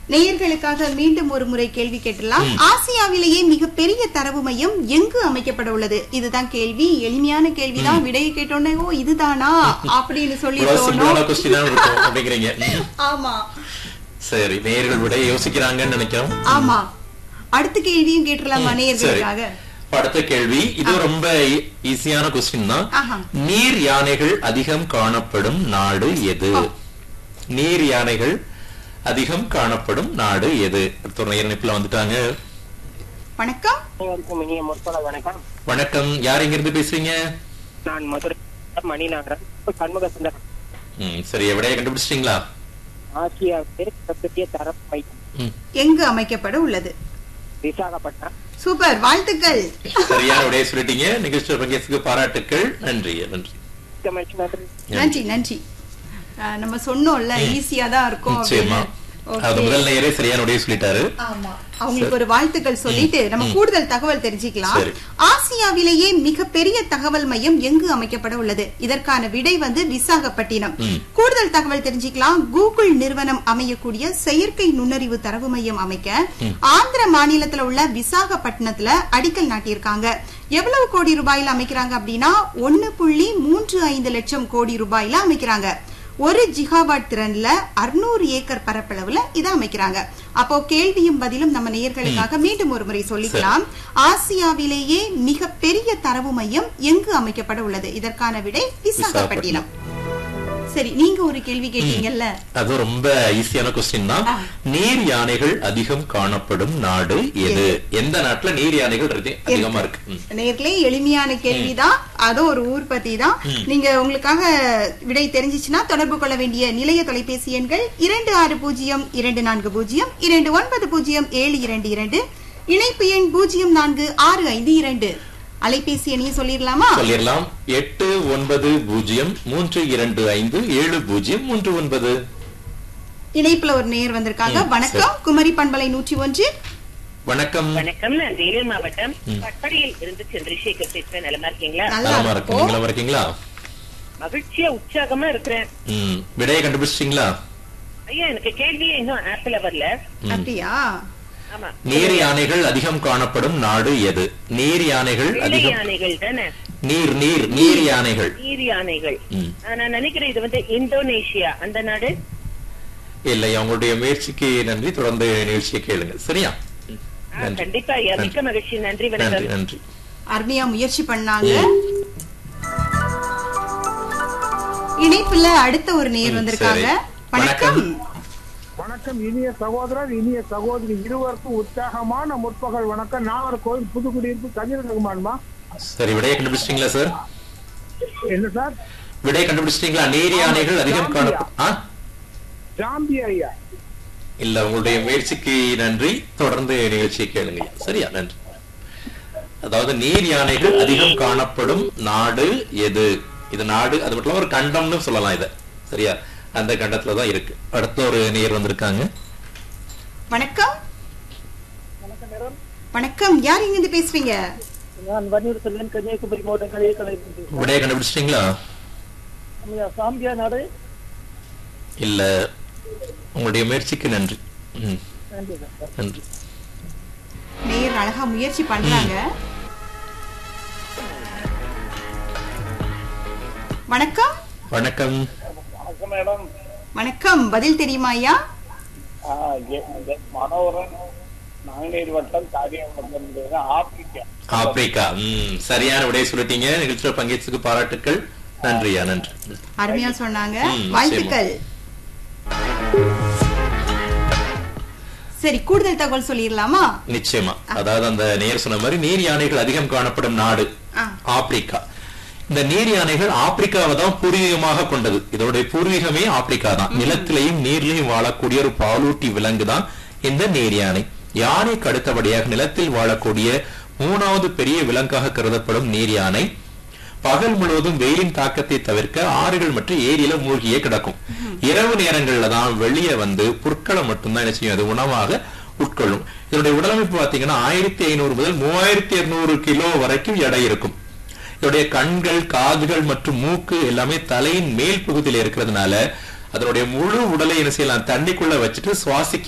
நேயர்களுக்காக மீண்டும் ஒரு முறை கேள்வி கேட்டலாம் ஆசியாவிலேயே மிகப்பெரிய தரவு மையம் எங்கு அமைக்கப்பட உள்ளது இதுதான் கேள்வி எளிமையான கேள்விதான் விடையை கேட்டோன்னே ஓ இதுதானா அப்படின்னு சொல்லி இவ்வளவு சிம்பிளான தோணும் கொஸ்டினா இருக்கும் அப்படிங்கிறீங்க ம். ஆமா சரி நேயர்கள் விட யோசிக்கிறாங்கன்னு நினைக்கிறோம் ஆமா அடுத்த கேள்வியும் கேட்டுடலாமா சரி நேயர்களுக்காக இப்ப அடுத்த கேள்வி இது ரொம்ப ஈ- ஈஸியான கொஸ்டின் தான் ஆஹா. நீர் யானைகள் அதிகம் காணப்படும் நாடு எது நீர் யானைகள் அதிகம் காணப்படும் நாடு எது அடுத்த ஒரு நேயர் இணைப்புல வந்துட்டாங்க வணக்கம் அனைவருக்கும் இனிய முற்பட வணக்கம் வணக்கம் யார் எங்க இருந்து பேசுறீங்க நான் மதுரை மணிநகரம் சண்முக சுந்தரம் ம், சரி விடைய கண்டுபிடிச்சிட்டீங்களா ஆசியாவிலே மிகப்பெரிய தரம் மையம் ம், எங்கு அமைக்கப்பட உள்ளது விசாகப்பட்டினம் சூப்பர் வாழ்த்துக்கள் சரியான விடைய சொல்லிட்டீங்க நிகழ்ச்சியில் பங்கேற்க பாராட்டுக்கள் நன்றி நன்றி மிக்க மகிழ்ச்சி நன்றி நன்றி நன்றி அஹ், நம்ம சொன்னோம்ல ஈஸியா தான் இருக்கும் நிச்சயமா அப்படின்னு அது Okay. முதல் நேயரே சரியான விடைய சொல்லிட்டாரு ஆமா அவங்களுக்கு ஒரு வாழ்த்துக்கள் சொல்லிட்டு நம்ம கூடுதல் தகவல் தெரிஞ்சுக்கலாம் சரி. ஆசியாவிலேயே மிகப்பெரிய தகவல் மையம் எங்கு அமைக்கப்பட உள்ளது இதற்கான விடை வந்து விசாகப்பட்டினம் ம். கூடுதல் தகவல் தெரிஞ்சுக்கலாம் கூகுள் நிறுவனம் அமையக்கூடிய செயற்கை நுண்ணறிவு தரவு மையம் அமைக்க ஆந்திர மாநிலத்துல உள்ள விசாகப்பட்டினத்துல அடிக்கல் நாட்டியிருக்காங்க எவ்வளவு கோடி ரூபாயில அமைக்கிறாங்க அப்படின்னா ஒன்னு புள்ளி மூன்று ஐந்து லட்சம் கோடி ரூபாயில அமைக்கிறாங்க ஒரு ஜிகாவாட் திறன்ல 600 ஏக்கர் பரப்பளவுல இதை அமைக்கிறாங்க அப்போ கேள்வியும் பதிலும் நம்ம நேயர்களுக்காக மீண்டும் ஒரு முறை சொல்லிக்கலாம் ஆசியாவிலேயே மிக பெரிய தரவு மையம் எங்கு அமைக்கப்பட உள்ளது இதற்கான விடை விசாகப்பட்டினம் சரி நீங்க ஒரு கேள்வி கேட்டீங்கல்ல அது ரொம்ப ஈஸியான கொஸ்டின் தான் ஆ. நீர் யானைகள் அதிகம் காணப்படும் நாடு எது எந்த நாட்டுல நீர் யானைகள் அதி- அதிகமா இருக்கு ம். நேர்களே எளிமையான கேள்விதான் அதுவும் ஒரு ஊர் பத்தி தான் நீங்க உங்களுக்காக விடை தெரிஞ்சிச்சுன்னா தொடர்பு கொள்ள வேண்டிய நிலைய தொலைபேசி எண்கள் இரண்டு ஆறு பூஜ்ஜியம் இரண்டு நான்கு பூஜ்ஜியம் இரண்டு ஒன்பது பூஜ்ஜியம் ஏழு இரண்டு இரண்டு இணைப்பு எண் பூஜ்ஜியம் நான்கு ஆறு ஐந்து இரண்டு அலைபேசி எண்ணையும் சொல்லிடலாமா சொல்லிடலாம் எட்டு ஒன்பது பூஜ்ஜியம் மூன்று இரண்டு ஐந்து ஏழு பூஜ்ஜியம் மூன்று ஒன்பது இணைப்புல ஒரு நேர் வந்திருக்காங்க ம், வணக்கம் குமரி பண்பலை நூற்றி ஒன்று வணக்கம் வணக்கம் நான் வேலூர் மாவட்டம் பட்படியில் இருந்து சந்திரசேகர் பேசுறேன் நலமா இருக்கீங்களா நல்லா நலமா இருக்கு இருக்கும் நீங்களும் இருக்கீங்களா மகிழ்ச்சியா உற்சாகமா இருக்கிறேன் ம் விடையை கண்டுபிடிச்சிட்டீங்களா ஐயா எனக்கு கேள்வியே இன்னும் ஆப்பிள வரல அப்படியா ஆமா நீர் யானைகள் அதிகம் காணப்படும் நாடு எது நீர் யானைகள் வெள்ளை அதிகம் யானைகள் தானே நீர் நீர் நீர் யானைகள் நீர் யானைகள் ம். ஆ, நான் நினைக்கிறேன் இது வந்து இந்தோனேஷியா அந்த நாடு இல்லை அவங்களுடைய முயற்சிக்கு நன்றி தொடர்ந்து நிகழ்ச்சியை கேளுங்க சரியா ம். ஆ, நன்றி கண்டிப்பா ஐயா மிக்க நன்றி. மகிழ்ச்சி நன்றி நன்றி வணக்கம் நன்றி அருமையா முயற்சி பண்ணாங்க இணைப்புல அடுத்த ஒரு நேர் ம், வந்திருக்காங்க சரி. வணக்கம் வணக்கம். வணக்கம் இனிய சகோதரர் இனிய சகோதரி இருவருக்கும் உற்சாகமான முற்பகல் வணக்கம் நாகர்கோவில் புதுக்குடியிருப்பு கதிர் ரகுமான்மா சரி விடையை கண்டுபிடிச்சிட்டீங்களா சார் என்ன சார் விடையை கண்டுபிடிச்சிட்டீங்களா நீர் யானைகள் அதிகம் காணப்படும் ஆ? ஜாம்பி ஐயா இல்ல உங்களுடைய முயற்சிக்கு நன்றி தொடர்ந்து நிகழ்ச்சியை கேளுங்க சரியா நன்றி அதாவது நீர் யானைகள் அதிகம் காணப்படும் நாடு எது இது நாடு அது மட்டும் இல்லாம ஒரு கண்டம்னு சொல்லலாம் இத சரியா அந்த கண்டத்துல தான் இருக்கு அடுத்த ஒரு நேர் வந்திருக்காங்க வணக்கம் வணக்கம் யார் இங்க இருந்து பேசுறீங்க நான் வன்னியூர் செல்வன் கன்னியாகுமரி மாவட்டம் கலையக்கலை விடையை கண்டுபிடிச்சிட்டீங்களா சாம்பியா நாடு இல்ல உங்களுடைய முயற்சிக்கு நன்றி ம், நன்றி சார் நன்றி நேயர் அழகா முயற்சி பண்றாங்க வணக்கம் வணக்கம் வணக்கம் மேடம் வணக்கம் பதில் தெரியுமா ஐயா மனோகரன் நாங்குநேரி வட்டம் காரியம் ஆப்பிரிக்கா ஆப்பிரிக்கா ம் சரியான விடையை சொல்லிட்டீங்க நிகழ்ச்சியில் பங்கேற்றதுக்கு பாராட்டுக்கள் நன்றியா நன்றி அருமையா சொன்னாங்க ம், வாழ்த்துக்கள் சரி கூடுதல் தகவல் சொல்லிடலாமா நிச்சயமா அதாவது அந்த நேர் சொன்ன மாதிரி நீர் யானைகள் அதிகம் காணப்படும் நாடு ஆ. ஆப்பிரிக்கா இந்த நீர் யானைகள் ஆப்பிரிக்காவை தான் பூர்வீகமாக கொண்டது இதோடைய பூர்வீகமே ஆப்பிரிக்கா தான் நிலத்திலையும் நீர்லையும் வாழக்கூடிய ஒரு பாலூட்டி விலங்கு தான் இந்த நீர் யானை யானைக்கு அடுத்தபடியாக நிலத்தில் வாழக்கூடிய மூணாவது பெரிய விலங்காக கருதப்படும் நீர் யானை பகல் முழுவதும் வெயிலின் தாக்கத்தை தவிர்க்க ஆறுகள் மற்றும் ஏரியில மூழ்கியே கிடக்கும் இரவு நேரங்கள்ல தான் வெளியே வந்து புற்களை மட்டும்தான் என்ன செய்யும் அது உணவாக உட்கொள்ளும் இதனுடைய உடலமைப்பு பாத்தீங்கன்னா ஆயிரத்தி ஐநூறு முதல் மூவாயிரத்தி இருநூறு கிலோ வரைக்கும் எடை இருக்கும் இதனுடைய கண்கள் காதுகள் மற்றும் மூக்கு எல்லாமே தலையின் மேல் பகுதியில் இருக்கிறதுனால அதனுடைய முழு உடலை என்ன செய்யலாம் தண்ணிக்குள்ள வச்சுட்டு சுவாசிக்க